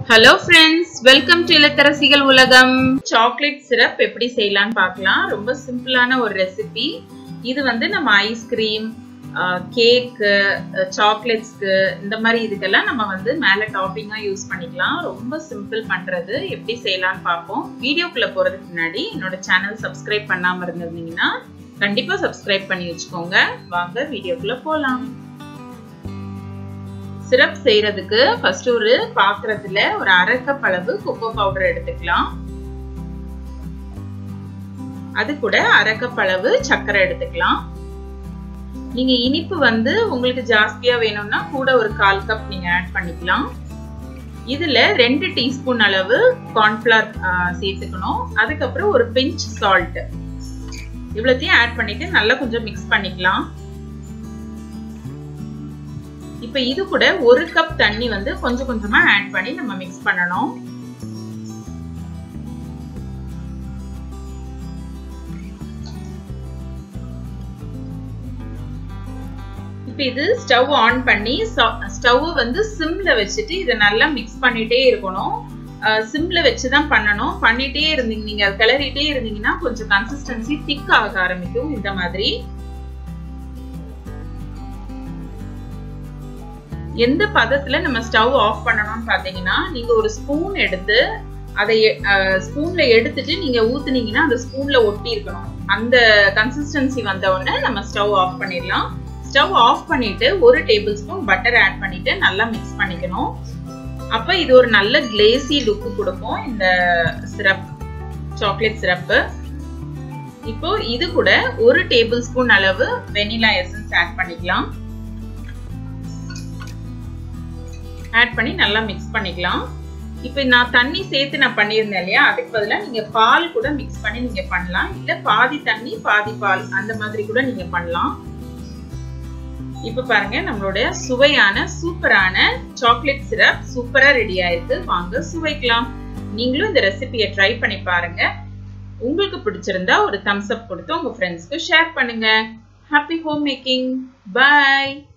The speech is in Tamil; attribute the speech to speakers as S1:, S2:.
S1: ஹலோ ஃப்ரெண்ட்ஸ் வெல்கம் டு இல்லத்தரசிகள் உலகம் சாக்லேட் சிரப் எப்படி செய்யலாம்னு பார்க்கலாம் ரொம்ப சிம்பிளான ஒரு ரெசிபி இது வந்து நம்ம ஐஸ்கிரீம் கேக்கு சாக்லேட்ஸ்க்கு இந்த மாதிரி இதுக்கெல்லாம் நம்ம வந்து மேலே டாப்பிங்காக யூஸ் பண்ணிக்கலாம் ரொம்ப சிம்பிள் பண்ணுறது எப்படி செய்யலாம்னு பார்ப்போம் வீடியோக்குள்ளே போகிறதுக்கு முன்னாடி என்னோட சேனல் சப்ஸ்கிரைப் பண்ணாமல் இருந்திருந்தீங்கன்னா கண்டிப்பாக சப்ஸ்கிரைப் பண்ணி வச்சுக்கோங்க வாங்க வீடியோக்குள்ளே போகலாம் சிரப் செய்யறதுக்கு ஃபர்ஸ்ட் ஒரு பாத்திரத்துல ஒரு அரை கப் அளவு கொக்கோ பவுடர் எடுத்துக்கலாம் அது கூட அரை கப் அளவு சர்க்கரை எடுத்துக்கலாம் நீங்க இனிப்பு வந்து உங்களுக்கு ஜாஸ்தியா வேணும்னா கூட ஒரு கால் கப் நீங்க ஆட் பண்ணிக்கலாம் இதுல ரெண்டு டீஸ்பூன் அளவு கார்ன்ஃபிளவர் சேர்த்துக்கணும் அதுக்கப்புறம் ஒரு பிஞ்ச் சால்ட் இவ்வளோத்தையும் ஆட் பண்ணிட்டு நல்லா கொஞ்சம் மிக்ஸ் பண்ணிக்கலாம் இப்போ இது கூட ஒரு கப் தண்ணி வந்து கொஞ்சம் கொஞ்சமா ஆட் பண்ணி நம்ம மிக்ஸ் பண்ணணும் இப்போ இது ஸ்டவ் ஆன் பண்ணி ஸ்டவ் வந்து சிம்ல வச்சுட்டு இதை நல்லா மிக்ஸ் பண்ணிட்டே இருக்கணும் சிம்ல வச்சு தான் பண்ணணும் பண்ணிட்டே இருந்தீங்க நீங்க கிளறிட்டே இருந்தீங்கன்னா கொஞ்சம் கன்சிஸ்டன்சி திக் ஆக ஆரம்பிக்கும் இந்த மாதிரி எந்த பதத்துல நம்ம ஸ்டவ் ஆஃப் பண்ணணும்னு பாத்தீங்கன்னா நீங்க ஒரு ஸ்பூன் எடுத்து அதை ஸ்பூன்ல எடுத்துட்டு நீங்க ஊத்துனீங்கன்னா அந்த ஸ்பூன்ல ஒட்டி இருக்கணும் அந்த கன்சிஸ்டன்சி வந்த உடனே நம்ம ஸ்டவ் ஆஃப் பண்ணிடலாம் ஸ்டவ் ஆஃப் பண்ணிட்டு ஒரு டேபிள் ஸ்பூன் பட்டர் ஆட் பண்ணிட்டு நல்லா மிக்ஸ் பண்ணிக்கணும் அப்ப இது ஒரு நல்ல கிளேசி லுக்கு கொடுக்கும் இந்த சிரப் சாக்லேட் சிரப்பு இப்போ இது கூட ஒரு டேபிள் ஸ்பூன் அளவு வெனிலா எசன்ஸ் ஆட் பண்ணிக்கலாம் ஆட் பண்ணி நல்லா மிக்ஸ் பண்ணிக்கலாம் இப்போ நான் தண்ணி சேர்த்து நான் பண்ணியிருந்தேன் இல்லையா அதுக்கு பதிலாக நீங்கள் பால் கூட மிக்ஸ் பண்ணி நீங்கள் பண்ணலாம் இல்லை பாதி தண்ணி பாதி பால் அந்த மாதிரி கூட நீங்கள் பண்ணலாம் இப்போ பாருங்க நம்மளுடைய சுவையான சூப்பரான சாக்லேட் சிரப் சூப்பரா ரெடி ஆயிருக்கு வாங்க சுவைக்கலாம் நீங்களும் இந்த ரெசிபியை ட்ரை பண்ணி பாருங்க உங்களுக்கு பிடிச்சிருந்தா ஒரு தம்ஸ் அப் கொடுத்து உங்க ஃப்ரெண்ட்ஸ்க்கு ஷேர் பண்ணுங்க ஹாப்பி ஹோம் மேக்கிங் பாய்